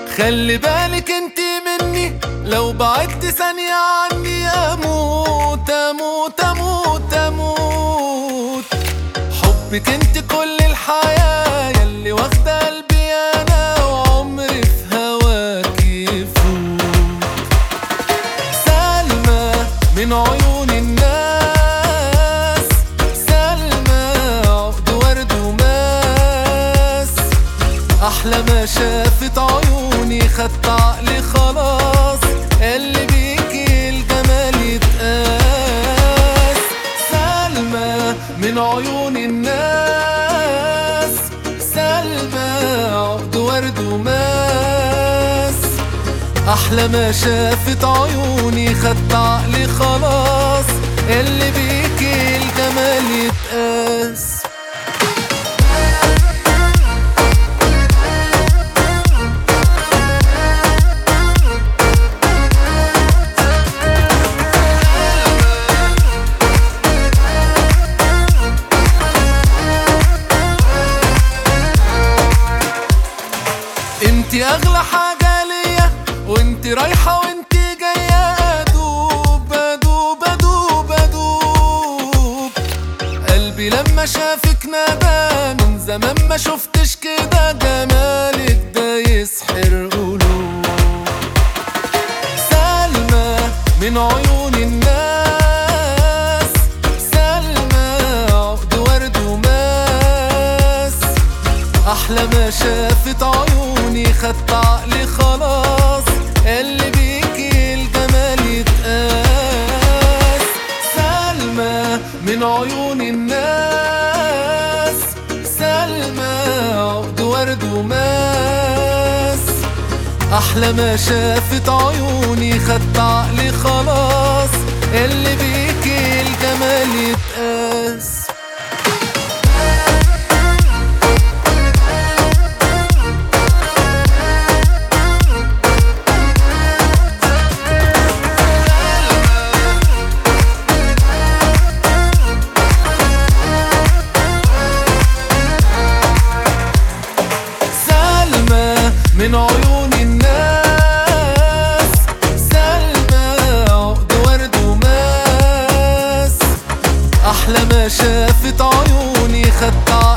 خلي بالك انت مني لو بعدت ثانية عني اموت اموت اموت اموت حبك انت كل الحياة يلي واخدة قلبي انا وعمري في هواك يفوت سلمى من عيون الناس سلمى عقد ورد وماس احلى ما شافت عيوني خدت عقلي خلاص اللي بيكي الجمال يتقاس سلمى من عيون الناس سلمى عقد ورد وماس احلى ما شافت عيوني خدت عقلي خلاص اللي بيكي الجمال يتقاس انتي اغلى حاجة ليا وانتي رايحة وانتي جاية ادوب ادوب ادوب ادوب قلبي لما شافك ندى من زمان ما شفتش كده جمالك ده يسحر قلوب سلمى من عيون الناس سلمى عقد ورد وماس احلى ما شافت عيوني خدت عقلي خلاص اللي بيكي الجمال يتقاس سلمى من عيون الناس سلمى عقد ورد وماس احلى ما شافت عيوني خدت عقلي خلاص اللي بيكي الجمال يتقاس سلمى من عيون الناس سلمى عقد ورد وماس احلى ما شافت عيوني خدت